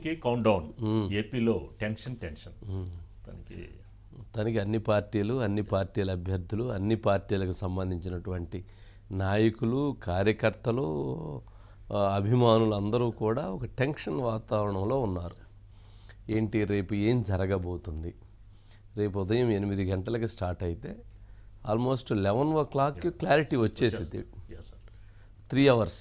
పోలింగ్కి countdown ఏపీలో tension tension దానికి తనకి అన్ని పార్టీలు అన్ని పార్టీల అభ్యర్థులు అన్ని పార్టీలకు సంబంధించినటువంటి నాయకులు కార్యకర్తలు ఆ, అభిమానులు అందరూ కూడా ఒక టెన్షన్ వాతావరణంలో ఉన్నారు ఏంటి రేపు ఏం జరగబోతుంది రేపు ఉదయం ఎనిమిది గంటలకి స్టార్ట్ అయితే ఆల్మోస్ట్ లెవెన్ ఓ క్లాక్కి క్లారిటీ వచ్చేసింది ఎస్ సార్ త్రీ అవర్స్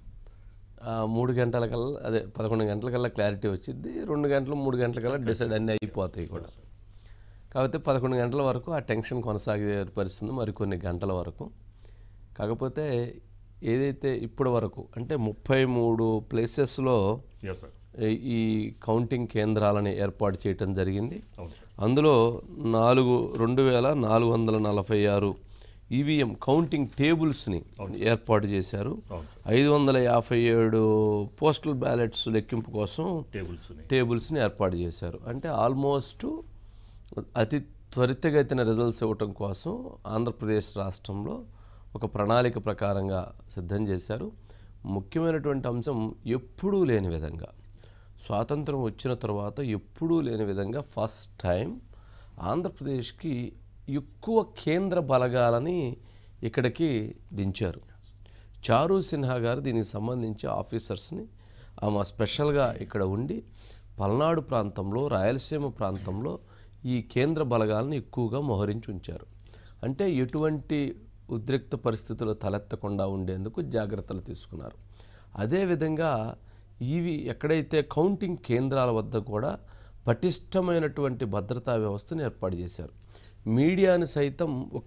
మూడు గంటలకల్లా అదే పదకొండు గంటలకల్లా క్లారిటీ వచ్చింది రెండు గంటలు మూడు గంటలకల్లా డిసైడ్ అన్నీ అయిపోతాయి కూడా కాకపోతే పదకొండు గంటల వరకు ఆ టెన్షన్ కొనసాగే పరిస్థితుంది మరికొన్ని గంటల వరకు కాకపోతే ఏదైతే ఇప్పటి వరకు అంటే ముప్పై మూడు ప్లేసెస్లో ఎస్ సార్ ఈ కౌంటింగ్ కేంద్రాలని ఏర్పాటు చేయటం జరిగింది అవును సార్ అందులో నాలుగు రెండు వేల నాలుగు వందల నలభై ఆరు ఈవీఎం కౌంటింగ్ టేబుల్స్ని ఏర్పాటు చేశారు అవును సార్ ఐదు వందల యాభై ఏడు పోస్టల్ బ్యాలెట్స్ లెక్కింపు కోసం టేబుల్స్ టేబుల్స్ని ఏర్పాటు చేశారు అంటే ఆల్మోస్ట్ అతి త్వరితగతిన రిజల్ట్స్ ఇవ్వటం కోసం ఆంధ్రప్రదేశ్ రాష్ట్రంలో ఒక ప్రణాళిక ప్రకారంగా సిద్ధం చేశారు ముఖ్యమైనటువంటి అంశం ఎప్పుడూ లేని విధంగా స్వాతంత్రం వచ్చిన తర్వాత ఎప్పుడూ లేని విధంగా ఫస్ట్ టైం ఆంధ్రప్రదేశ్కి ఎక్కువ కేంద్ర బలగాలని ఇక్కడికి దించారు చారు సిన్హా గారు దీనికి సంబంధించి ఆఫీసర్స్ని ఆమె స్పెషల్గా ఇక్కడ ఉండి పల్నాడు ప్రాంతంలో రాయలసీమ ప్రాంతంలో ఈ కేంద్ర బలగాలను ఎక్కువగా మోహరించి ఉంచారు అంటే ఎటువంటి ఉద్రిక్త పరిస్థితులు తలెత్తకుండా ఉండేందుకు జాగ్రత్తలు తీసుకున్నారు అదేవిధంగా ఇవి ఎక్కడైతే కౌంటింగ్ కేంద్రాల వద్ద కూడా పటిష్టమైనటువంటి భద్రతా వ్యవస్థను ఏర్పాటు చేశారు మీడియాని సైతం ఒక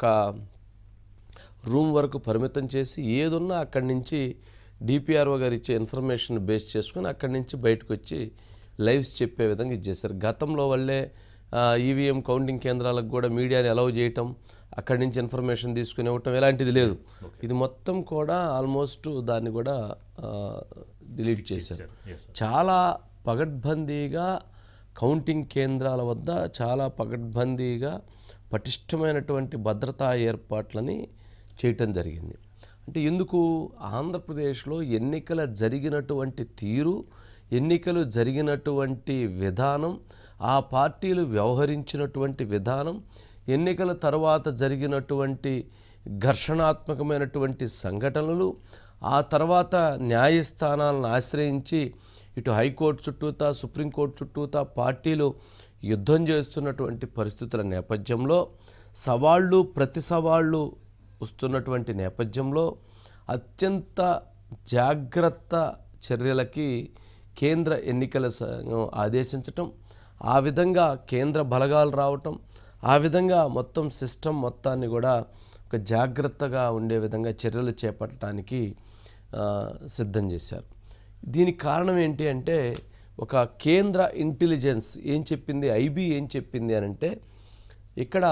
రూమ్ వరకు పరిమితం చేసి ఏదున్నా అక్కడి నుంచి డిపిఆర్ఓ గారు ఇచ్చే ఇన్ఫర్మేషన్ బేస్ చేసుకొని అక్కడి నుంచి బయటకు వచ్చి లైవ్స్ చెప్పే విధంగా ఇచ్చేశారు గతంలో వల్లే ఈవీఎం కౌంటింగ్ కేంద్రాలకు కూడా మీడియాని అలౌ చేయటం అక్కడి నుంచి ఇన్ఫర్మేషన్ తీసుకుని ఇవ్వటం ఎలాంటిది లేదు ఇది మొత్తం కూడా ఆల్మోస్ట్ దాన్ని కూడా డిలీట్ చేశారు ఎస్ సార్ చాలా పగడ్బందీగా కౌంటింగ్ కేంద్రాల వద్ద చాలా పగడ్బందీగా పటిష్టమైనటువంటి భద్రతా ఏర్పాట్లని చేయటం జరిగింది అంటే ఎందుకు ఆంధ్రప్రదేశ్లో ఎన్నికల జరిగినటువంటి తీరు ఎన్నికలు జరిగినటువంటి విధానం ఆ పార్టీలు వ్యవహరించినటువంటి విధానం ఎన్నికల తర్వాత జరిగినటువంటి ఘర్షణాత్మకమైనటువంటి సంఘటనలు ఆ తర్వాత న్యాయస్థానాలను ఆశ్రయించి ఇటు హైకోర్టు చుట్టూతా సుప్రీంకోర్టు చుట్టూతా పార్టీలు యుద్ధం చేస్తున్నటువంటి పరిస్థితుల నేపథ్యంలో సవాళ్ళు ప్రతి సవాళ్ళు వస్తున్నటువంటి నేపథ్యంలో అత్యంత జాగ్రత్త చర్యలకి కేంద్ర ఎన్నికల సంఘం ఆదేశించటం ఆ విధంగా కేంద్ర బలగాలు రావటం ఆ విధంగా మొత్తం సిస్టమ్ మొత్తాన్ని కూడా ఒక జాగ్రత్తగా ఉండే విధంగా చర్యలు చేపట్టడానికి ఆ, సిద్ధం చేశారు దీనికి కారణం ఏంటి అంటే ఒక కేంద్ర ఇంటెలిజెన్స్ ఏం చెప్పింది ఐబీ ఏం చెప్పింది అని అంటే ఇక్కడ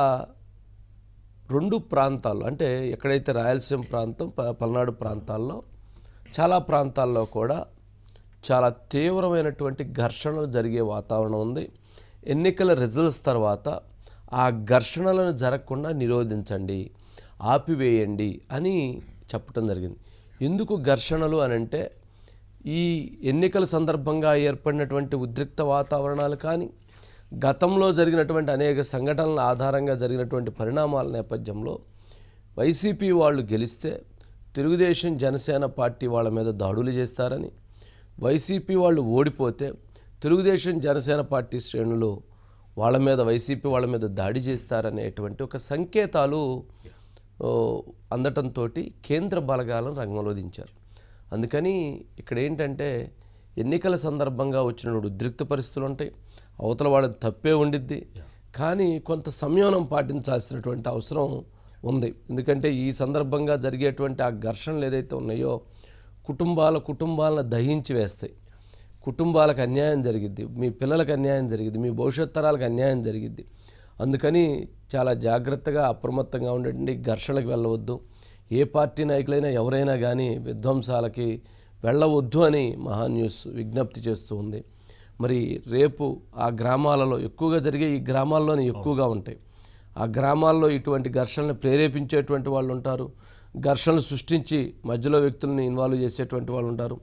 రెండు ప్రాంతాల్లో అంటే ఎక్కడైతే రాయలసీమ ప్రాంతం ప- పల్నాడు ప్రాంతాల్లో చాలా ప్రాంతాల్లో కూడా చాలా తీవ్రమైనటువంటి ఘర్షణలు జరిగే వాతావరణం ఉంది ఎన్నికల రిజల్ట్స్ తర్వాత ఆ ఘర్షణలను జరగకుండా నిరోధించండి ఆపివేయండి అని చెప్పటం జరిగింది ఎందుకు ఘర్షణలు అని అంటే ఈ ఎన్నికల సందర్భంగా ఏర్పడినటువంటి ఉద్రిక్త వాతావరణాలు కానీ గతంలో జరిగినటువంటి అనేక సంఘటనల ఆధారంగా జరిగినటువంటి పరిణామాల నేపథ్యంలో వైసీపీ వాళ్ళు గెలిస్తే తెలుగుదేశం జనసేన పార్టీ వాళ్ళ మీద దాడులు చేస్తారని వైసీపీ వాళ్ళు ఓడిపోతే తెలుగుదేశం జనసేన పార్టీ శ్రేణులు వాళ్ళ మీద వైసీపీ వాళ్ళ మీద దాడి చేస్తారనేటువంటి ఒక సంకేతాలు ఓ, అందటంతో కేంద్ర బలగాలను రంగంలో దించారు అందుకని ఇక్కడ ఏంటంటే ఎన్నికల సందర్భంగా వచ్చిన ఉద్రిక్త పరిస్థితులు ఉంటాయి అవతల వాళ్ళది తప్పే ఉండిద్ది కానీ కొంత సంయమనం పాటించాల్సినటువంటి అవసరం ఉంది ఎందుకంటే ఈ సందర్భంగా జరిగేటువంటి ఆ ఘర్షణలు ఏదైతే ఉన్నాయో కుటుంబాల కుటుంబాలను దహించి వేస్తాయి కుటుంబాలకు అన్యాయం జరిగిద్ది మీ పిల్లలకు అన్యాయం జరిగిద్ది మీ భవిష్యత్ తరాలకు అన్యాయం జరిగిద్ది అందుకని చాలా జాగ్రత్తగా అప్రమత్తంగా ఉండండి ఘర్షణలకు వెళ్ళవద్దు ఏ పార్టీ నాయకులైనా ఎవరైనా కానీ విధ్వంసాలకి వెళ్ళవద్దు అని మహాన్యూస్ విజ్ఞప్తి చేస్తూ ఉంది మరి రేపు ఆ గ్రామాలలో ఎక్కువగా జరిగే ఈ గ్రామాల్లోనే ఎక్కువగా ఉంటాయి ఆ గ్రామాల్లో ఇటువంటి ఘర్షణలు ప్రేరేపించేటువంటి వాళ్ళు ఉంటారు ఘర్షణలు సృష్టించి మధ్యలో వ్యక్తుల్ని ఇన్వాల్వ్ చేసేటువంటి వాళ్ళు ఉంటారు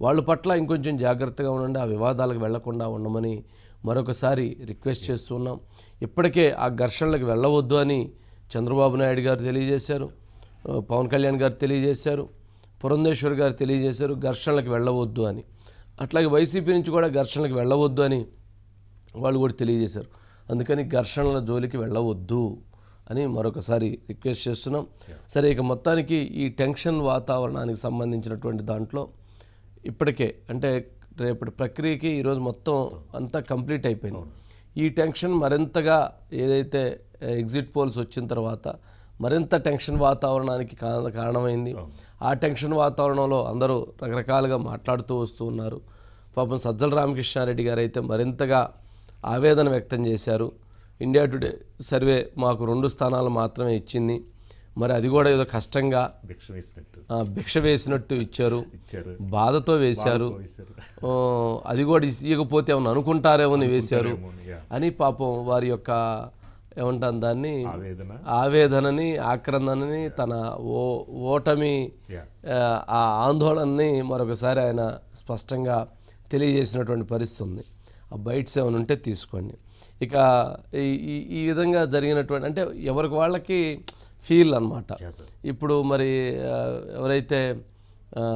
వాళ్ళ పట్ల ఇంకొంచెం జాగ్రత్తగా ఉండండి ఆ వివాదాలకు వెళ్లకుండా ఉండమని మరొకసారి రిక్వెస్ట్ చేస్తున్నాం ఇప్పటికే ఆ ఘర్షణలకు వెళ్ళవద్దు అని చంద్రబాబు నాయుడు గారు తెలియజేశారు ఆ, పవన్ కళ్యాణ్ గారు తెలియజేశారు పురంధేశ్వర్ గారు తెలియజేశారు ఘర్షణలకు వెళ్ళవద్దు అని అట్లాగే వైసీపీ నుంచి కూడా ఘర్షణలకు వెళ్ళవద్దు అని వాళ్ళు కూడా తెలియజేశారు అందుకని ఘర్షణల జోలికి వెళ్ళవద్దు అని మరొకసారి రిక్వెస్ట్ చేస్తున్నాం సరే ఇక మొత్తానికి ఈ టెన్షన్ వాతావరణానికి సంబంధించినటువంటి దాంట్లో ఇప్పటికే అంటే రేపటి ప్రక్రియకి ఈరోజు మొత్తం అంతా కంప్లీట్ అయిపోయింది ఈ టెన్షన్ మరింతగా ఏదైతే ఎగ్జిట్ పోల్స్ వచ్చిన తర్వాత మరింత టెన్షన్ వాతావరణానికి కా- కారణమైంది ఆ టెన్షన్ వాతావరణంలో అందరూ రకరకాలుగా మాట్లాడుతూ వస్తూ ఉన్నారు పాపం సజ్జల రామకృష్ణారెడ్డి గారు అయితే మరింతగా ఆవేదన వ్యక్తం చేశారు ఇండియా టుడే సర్వే మాకు రెండు స్థానాలు మాత్రమే ఇచ్చింది మరి అది కూడా ఏదో కష్టంగా భిక్ష వేసినట్టు ఆ, భిక్ష వేసినట్టు ఇచ్చారు ఇచ్చారు బాధతో వేశారు వేశారు ఆ, అది కూడా ఇవ్వకపోతే ఏమన్నా అనుకుంటారేమో అని వేశారు ఏమో, యా. అని పాపం వారి యొక్క ఏమంటాం దాన్ని ఆవేదన ఆవేదనని ఆక్రందనని తన ఓ ఓటమి యా ఆ, ఆ ఆందోళనని మరొకసారి ఆయన స్పష్టంగా తెలియజేసినటువంటి పరిస్థితి ఉంది ఆ బైట్స్ ఏమైనా ఉంటే తీసుకోండి ఇక ఈ ఈ- ఈ విధంగా జరిగినటువంటి అంటే ఎవరికి వాళ్ళకి ఫీల్ అన్నమాట యా సార్ ఇప్పుడు మరి ఆ, ఎవరైతే ఆ,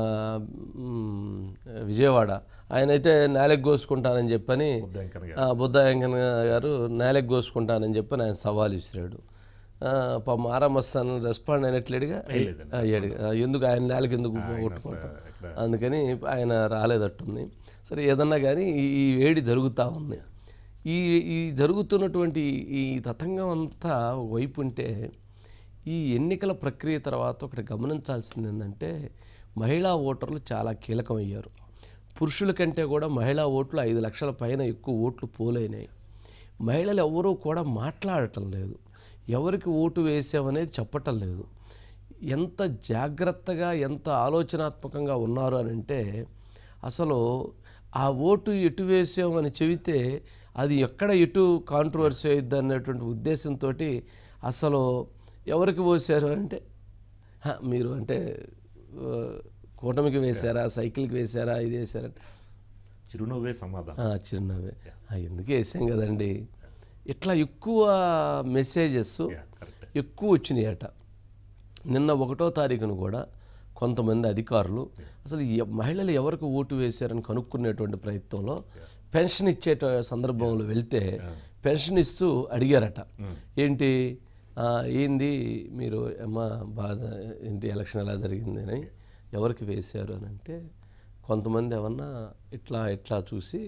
మ్, విజయవాడ ఆయన అయితే నేలకు కోసుకుంటానని చెప్పని ఉద్దంకర్ గారు ఆ, బుద్ధ వెంకన్న గారు నేలకు కోసుకుంటానని చెప్పని ఆయన సవాల్ ఇసిరాడు ఆ, పాపం ఆరామస్తాను రెస్పాండ్ అయినట్లేడుగా అయ్యలేదండి. అయ్యాడు ఆ, ఎందుకు ఆయన నేలకు ఎందుకు కొట్టుకుంటాం ఇక్కడ అందుకని ఆయన రాలేదట్టుంది సరే ఏదన్నా కానీ ఈ- ఈ వేడి జరుగుతూ ఉంది ఈ ఈ జరుగుతున్నటువంటి ఈ తతంగం అంతా వైపు ఉంటే ఈ ఎన్నికల ప్రక్రియ తర్వాత ఒకటి గమనించాల్సింది ఏంటంటే మహిళా ఓటర్లు చాలా కీలకమయ్యారు పురుషుల కంటే కూడా మహిళా ఓట్లు ఐదు లక్షల పైన ఎక్కువ ఓట్లు పోలైనాయి మహిళలు ఎవరూ కూడా మాట్లాడటం లేదు ఎవరికి ఓటు వేసామనేది చెప్పటం లేదు ఎంత జాగ్రత్తగా ఎంత ఆలోచనాత్మకంగా ఉన్నారు అని అంటే అసలు ఆ ఓటు ఎటు వేసామని చెబితే అది ఎక్కడ ఎటు కాంట్రవర్సీ అయ్యిద్ది అనేటువంటి ఉద్దేశంతో అసలు ఎవరికి పోసారు అంటే "హ, మీరు అంటే ఆ, కూటమికి వేశారా సైకిల్కి వేశారా ఇది వేశారా చిరునవ్వే సమాధానం ఆ, చిరునవ్వే ఆ, ఎందుకు వేసాం కదండి ఇట్లా ఎక్కువ మెసేజెస్ యా కరెక్ట్ ఎక్కువ వచ్చినాయట నిన్న ఒకటో తారీఖున కూడా కొంతమంది అధికారులు అసలు ఎ- మహిళలు ఎవరికి ఓటు వేశారని కనుక్కునేటువంటి ప్రయత్నంలో పెన్షన్ ఇచ్చే సందర్భంలో వెళ్తే పెన్షన్ ఇస్తూ అడిగారట ఏంటి ఆ, ఏంది మీరు అమ్మా బాగా ఏంటి ఎలక్షన్ ఎలా జరిగింది అని ఎవరికి వేశారు అని అంటే కొంతమంది ఏమన్నా ఇట్లా ఇట్లా చూసి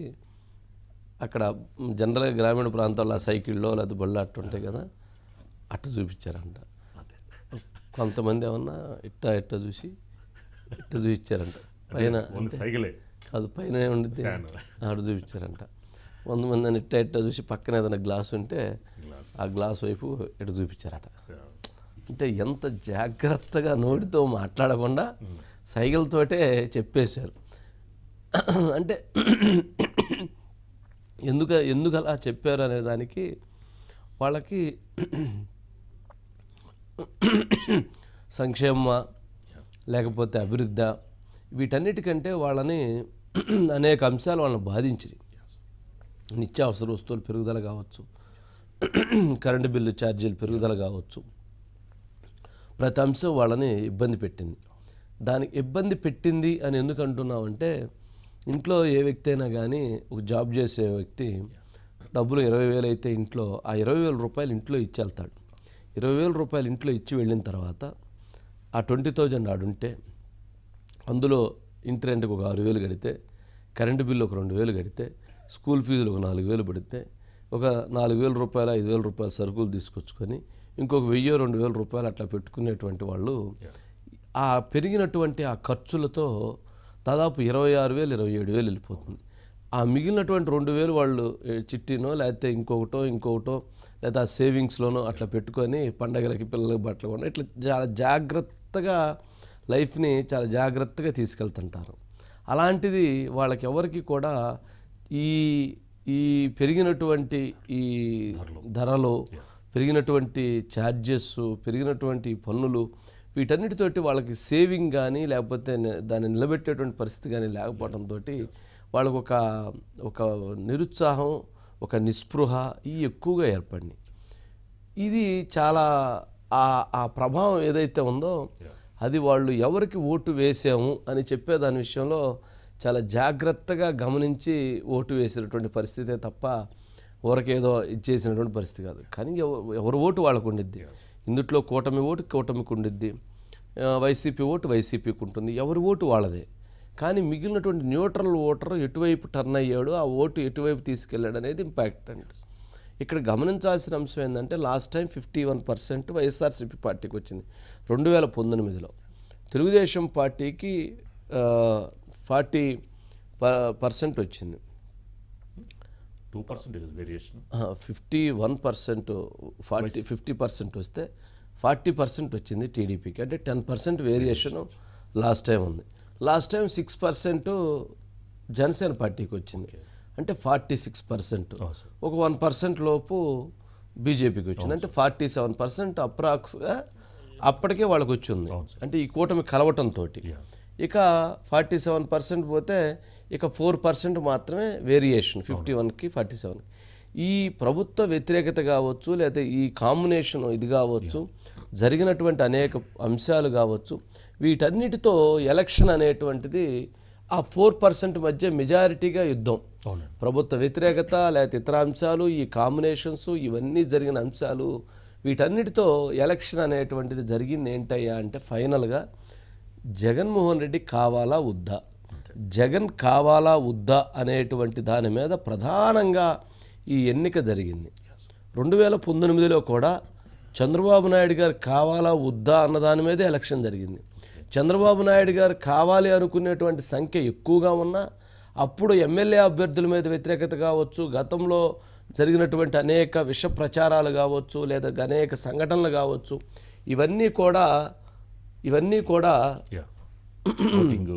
అక్కడ జనరల్గా గ్రామీణ ప్రాంతాల్లో ఆ సైకిల్లో లేదా బళ్ళు అట్టు ఉంటాయి కదా అట్ట చూపించారంట కొంతమంది ఏమన్నా ఇట్ట ఇట్ట చూసి ఇట్ట చూపించారంట పైన ఓన్లీ సైకిలే కాదు పైన ఉండితే ఫ్యాన్ ఆడు చూపించారంట వంద మంది అని ఇట్ట ఇట్ట చూసి పక్కన ఏదైనా గ్లాస్ ఉంటే గ్లాస్ ఆ గ్లాస్ వైపు ఇటు చూపించారట అంటే ఎంత జాగ్రత్తగా నోటితో మాట్లాడకుండా సైకిల్తోటే చెప్పేశారు అంటే ఎందుకు ఎందుకు అలా చెప్పారు అనే దానికి వాళ్ళకి సంక్షేమ లేకపోతే అభివృద్ధి వీటన్నిటికంటే వాళ్ళని అనేక అంశాలు వాళ్ళని బాధించినాయి నిత్యావసర వస్తువుల పెరుగుదల కావచ్చు కరెంటు బిల్లు ఛార్జీలు పెరుగుదల కావచ్చు ప్రతి అంశం వాళ్ళని ఇబ్బంది పెట్టింది దానికి ఇబ్బంది పెట్టింది అని ఎందుకు అంటున్నామంటే ఇంట్లో ఏ వ్యక్తి అయినా కానీ ఒక జాబ్ చేసే వ్యక్తి డబ్బులు ఇరవై వేలు అయితే ఇంట్లో ఆ ఇరవై వేల రూపాయలు ఇంట్లో ఇచ్చి వెళ్తాడు ఇరవై వేల రూపాయలు ఇంట్లో ఇచ్చి వెళ్ళిన తర్వాత ఆ ట్వంటీ థౌజండ్ ఆడుంటే అందులో ఇంటి రెంట్కి ఒక ఆరు వేలు కడితే కరెంటు బిల్లు ఒక రెండు వేలు కడితే స్కూల్ ఫీజులు ఒక నాలుగు వేలు పడితే ఒక నాలుగు వేల రూపాయలు ఐదు వేల రూపాయల సరుకులు తీసుకొచ్చుకొని ఇంకొక వెయ్యి రెండు వేల రూపాయలు అట్లా పెట్టుకునేటువంటి వాళ్ళు ఆ పెరిగినటువంటి ఆ ఖర్చులతో దాదాపు ఇరవై ఆరు వేలు ఇరవై ఏడు వేలు వెళ్ళిపోతుంది ఆ మిగిలినటువంటి రెండు వేలు వాళ్ళు ఏ, చిట్టినో లేకపోతే ఇంకొకటో ఇంకొకటో లేదా సేవింగ్స్లోనో అట్లా పెట్టుకొని పండగలకి పిల్లలకి బట్టలు కొన ఇట్లా చాలా జాగ్రత్తగా లైఫ్ని చాలా జాగ్రత్తగా తీసుకెళ్తుంటారు అలాంటిది వాళ్ళకి ఎవరికి కూడా ఈ ఈ పెరిగినటువంటి ఈ ధరలు పెరిగినటువంటి ఛార్జెస్ పెరిగినటువంటి పన్నులు వీటన్నిటితోటి వాళ్ళకి సేవింగ్ కానీ లేకపోతే ని- దాన్ని నిలబెట్టేటువంటి పరిస్థితి కానీ లేకపోవడంతో వాళ్ళకు ఒక ఒక నిరుత్సాహం ఒక నిస్పృహ ఇవి ఎక్కువగా ఏర్పడినాయి ఇది చాలా ఆ ఆ ప్రభావం ఏదైతే ఉందో అది వాళ్ళు ఎవరికి ఓటు వేసాము అని చెప్పే దాని విషయంలో చాలా జాగ్రత్తగా గమనించి ఓటు వేసినటువంటి పరిస్థితే తప్ప ఊరకేదో ఇచ్చేసినటువంటి పరిస్థితి కాదు కానీ ఎవ- ఎవరి ఓటు వాళ్ళకు ఉండిద్ది ఇందుట్లో కూటమి ఓటు కూటమికి ఉండిద్ది ఆ, వైసీపీ ఓటు వైసీపీకి ఉంటుంది ఎవరి ఓటు వాళ్ళదే కానీ మిగిలినటువంటి న్యూట్రల్ ఓటర్ ఎటువైపు టర్న్ అయ్యాడు ఆ ఓటు ఎటువైపు తీసుకెళ్ళాడు అనేది ఇంపాక్ట్ అండి ఇక్కడ గమనించాల్సిన అంశం ఏంటంటే last time fifty one percent YSRCP పార్టీకి వచ్చింది రెండు వేల పంతొమ్మిదిలో తెలుగుదేశం పార్టీకి ఫార్టీ పర్సెంట్ వచ్చింది two percentage variation fifty one percent forty fifty percent వస్తే ఫార్టీ పర్సెంట్ వచ్చింది టీడీపీకి అంటే ten percent variation last time ఉంది last time six percent Janasena పార్టీకి వచ్చింది అంటే ఫార్టీ సిక్స్ పర్సెంట్ ఒక వన్ పర్సెంట్ లోపు బీజేపీకి వచ్చింది అంటే ఫార్టీ సెవెన్ పర్సెంట్ అప్రాక్స్గా అప్పటికే వాళ్ళకి వచ్చింది అంటే ఈ కూటమి కలవటంతో ఇక ఫార్టీ సెవెన్ పర్సెంట్ పోతే ఇక ఫోర్ పర్సెంట్ మాత్రమే వేరియేషన్ ఫిఫ్టీ వన్కి ఫార్టీ సెవెన్ ఈ ప్రభుత్వ వ్యతిరేకత కావచ్చు లేదా ఈ కాంబినేషన్ ఇది కావచ్చు జరిగినటువంటి అనేక అంశాలు కావచ్చు వీటన్నిటితో ఎలక్షన్ అనేటువంటిది ఆ ఫోర్ పర్సెంట్ మధ్య మెజారిటీగా యుద్ధం అవునండి ప్రభుత్వ వ్యతిరేకత లేకపోతే ఇతర అంశాలు ఈ కాంబినేషన్స్ ఇవన్నీ జరిగిన అంశాలు వీటన్నిటితో ఎలక్షన్ అనేటువంటిది జరిగింది ఏంటయ్యా అంటే ఫైనల్గా జగన్మోహన్ రెడ్డి కావాలా వద్దా జగన్ కావాలా వద్దా అనేటువంటి దాని మీద ప్రధానంగా ఈ ఎన్నిక జరిగింది రెండు వేల పంతొమ్మిదిలో కూడా చంద్రబాబు నాయుడు గారు కావాలా వద్దా అన్న దాని మీదే ఎలక్షన్ జరిగింది చంద్రబాబు నాయుడు గారు కావాలి అనుకునేటువంటి సంఖ్య ఎక్కువగా ఉన్నా అప్పుడు ఎమ్మెల్యే అభ్యర్థుల మీద వ్యతిరేకత కావచ్చు గతంలో జరిగినటువంటి అనేక విష ప్రచారాలు కావచ్చు లేదా అనేక సంఘటనలు కావచ్చు ఇవన్నీ కూడా ఇవన్నీ కూడా యా ఓటింగ్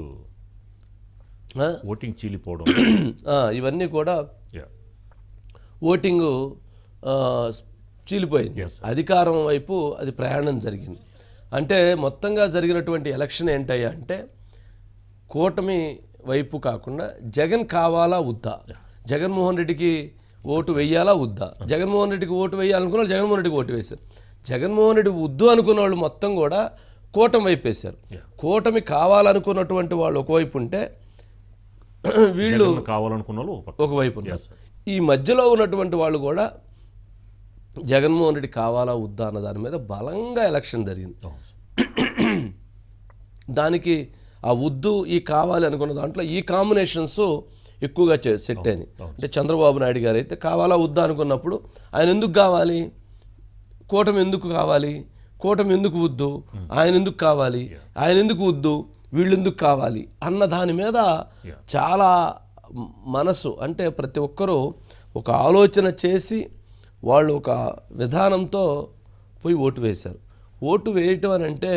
ఆ, ఓటింగ్ చీలిపోవడం ఆ, ఇవన్నీ కూడా యా ఓటింగు ఆ, చీలిపోయింది Yes, అధికారం వైపు అది ప్రయాణం జరిగింది అంటే మొత్తంగా జరిగినటువంటి ఎలక్షన్ ఏంటయ్యా అంటే కూటమి వైపు కాకుండా జగన్ కావాలా వద్దా జగన్మోహన్ రెడ్డికి ఓటు వెయ్యాలా వద్దా జగన్మోహన్ రెడ్డికి ఓటు వేయాలనుకున్న వాళ్ళు జగన్మోహన్ రెడ్డికి ఓటు వేశారు జగన్మోహన్ రెడ్డి వద్దు అనుకున్న వాళ్ళు మొత్తం కూడా కూటమి వైపు వేశారు కూటమి కావాలనుకున్నటువంటి వాళ్ళు ఒకవైపు ఉంటే వీళ్ళు జగన్ కావాలనుకున్న వాళ్ళు ఒక పక్క. ఒకవైపు ఉన్నారు. Yes, sir. ఈ మధ్యలో ఉన్నటువంటి వాళ్ళు కూడా జగన్మోహన్ రెడ్డి కావాలా వద్దా అన్న దాని మీద బలంగా ఎలక్షన్ జరిగింది అవును సార్. దానికి ఆ ఉద్దు ఈ కావాలి అనుకున్న దాంట్లో ఈ కాంబినేషన్స్ ఎక్కువగా చే- సెట్ అయినాయి అంటే చంద్రబాబు నాయుడు గారు అయితే కావాలా వద్దా అనుకున్నప్పుడు ఆయన ఎందుకు కావాలి కూటమి ఎందుకు కావాలి కూటమి ఎందుకు వద్దు ఆయన ఎందుకు కావాలి ఆయన ఎందుకు వద్దు వీళ్ళు ఎందుకు కావాలి అన్న దాని మీద చాలా మ- మనసు అంటే ప్రతి ఒక్కరూ ఒక ఆలోచన చేసి వాళ్ళు ఒక విధానంతో పోయి ఓటు వేశారు ఓటు వేయటం అని అంటే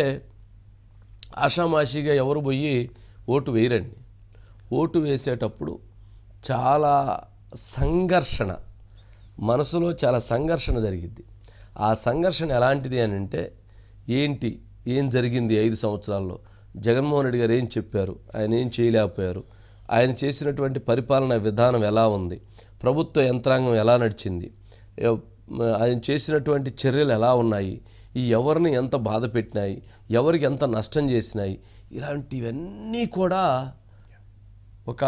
ఆషామాషిగా ఎవరు పోయి ఓటు వేయరండి ఓటు వేసేటప్పుడు చాలా సంఘర్షణ మనసులో చాలా సంఘర్షణ జరిగిద్ది ఆ సంఘర్షణ ఎలాంటిది అని అంటే ఏంటి ఏం జరిగింది ఐదు సంవత్సరాల్లో జగన్మోహన్ రెడ్డి గారు ఏం చెప్పారు ఆయన ఏం చేయలేకపోయారు ఆయన చేసినటువంటి పరిపాలన విధానం ఎలా ఉంది ప్రభుత్వ యంత్రాంగం ఎలా నడిచింది ఎవ్- ఆయన చేసినటువంటి చర్యలు ఎలా ఉన్నాయి ఈ ఎవరిని ఎంత బాధ పెట్టినాయి ఎవరికి ఎంత నష్టం చేసినాయి ఇలాంటివన్నీ కూడా ఒక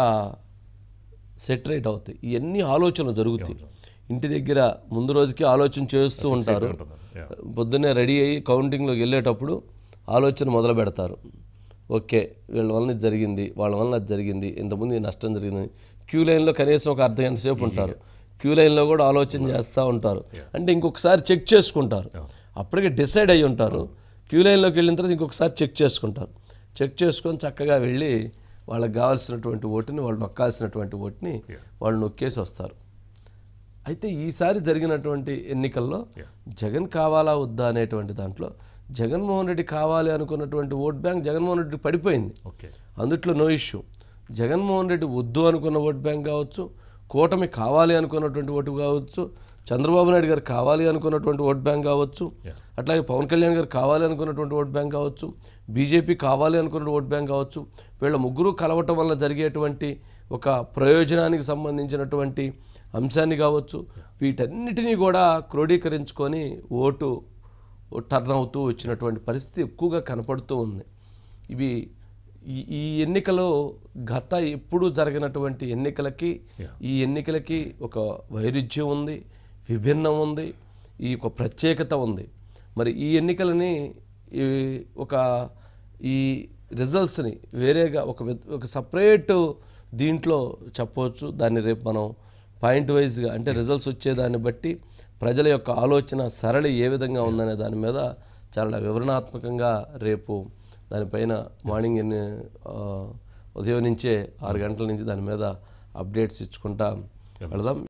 సెటరేట్ అవుతాయి ఇవన్నీ ఆలోచనలు జరుగుతాయి ఇంటి దగ్గర ముందు రోజుకి ఆలోచన చేస్తూ ఉంటారు ఉంటున్నారు. Yeah. పొద్దున్నే రెడీ అయ్యి కౌంటింగ్లోకి వెళ్ళేటప్పుడు ఆలోచన మొదలు పెడతారు ఓకే వీళ్ళ వలన ఇది జరిగింది వాళ్ళ వలన అది జరిగింది ఇంతకుముందు ఈ నష్టం జరిగింది క్యూ లైన్లో కనీసం ఒక అర్ధ గంట సేపు ఉంటారు క్యూ లైన్లో కూడా ఆలోచన చేస్తూ ఉంటారు అంటే ఇంకొకసారి చెక్ చేసుకుంటారు అప్పటికే డిసైడ్ అయ్యి ఉంటారు క్యూ లైన్లోకి వెళ్ళిన తర్వాత ఇంకొకసారి చెక్ చేసుకుంటారు చెక్ చేసుకొని చక్కగా వెళ్ళి వాళ్ళకి కావాల్సినటువంటి ఓటుని వాళ్ళు నొక్కాల్సినటువంటి ఓటుని వాళ్ళు నొక్కేసి వస్తారు అయితే ఈసారి జరిగినటువంటి ఎన్నికల్లో జగన్ కావాలా వద్దా అనేటువంటి దాంట్లో జగన్మోహన్ రెడ్డి కావాలి అనుకున్నటువంటి ఓట్ బ్యాంక్ జగన్మోహన్ రెడ్డి పడిపోయింది ఓకే అందుట్లో నో ఇష్యూ జగన్మోహన్ రెడ్డి వద్దు అనుకున్న ఓట్ బ్యాంక్ కావచ్చు కూటమి కావాలి అనుకున్నటువంటి ఓటు కావచ్చు చంద్రబాబు నాయుడు గారు కావాలి అనుకున్నటువంటి ఓట్ బ్యాంక్ కావచ్చు అట్లాగే పవన్ కళ్యాణ్ గారు కావాలి అనుకున్నటువంటి ఓట్ బ్యాంక్ కావచ్చు బీజేపీ కావాలి అనుకున్న ఓట్ బ్యాంక్ కావచ్చు వీళ్ళ ముగ్గురు కలవటం వల్ల జరిగేటువంటి ఒక ప్రయోజనానికి సంబంధించినటువంటి అంశాన్ని కావచ్చు వీటన్నిటినీ కూడా క్రోడీకరించుకొని ఓటు టర్న్ అవుతూ వచ్చినటువంటి పరిస్థితి ఎక్కువగా కనపడుతూ ఉంది ఇవి ఈ ఈ ఎన్నికలో గత ఎప్పుడు జరిగినటువంటి ఎన్నికలకి ఈ ఎన్నికలకి ఒక వైరుధ్యం ఉంది విభిన్నం ఉంది ఈ ఒక ప్రత్యేకత ఉంది మరి ఈ ఎన్నికలని ఈ ఒక ఈ రిజల్ట్స్ని వేరేగా ఒక విధ- ఒక సపరేట్ దీంట్లో చెప్పవచ్చు దాన్ని రేపు మనం పాయింట్ వైజ్గా అంటే రిజల్ట్స్ వచ్చేదాన్ని బట్టి ప్రజల యొక్క ఆలోచన సరళి ఏ విధంగా ఉందనే దాని మీద చాలా వివరణాత్మకంగా రేపు దానిపైన మార్నింగ్ ఎన్ని ఆ, ఉదయం నుంచే ఆరు గంటల నుంచి దాని మీద అప్డేట్స్ ఇచ్చుకుంటా వెళదాం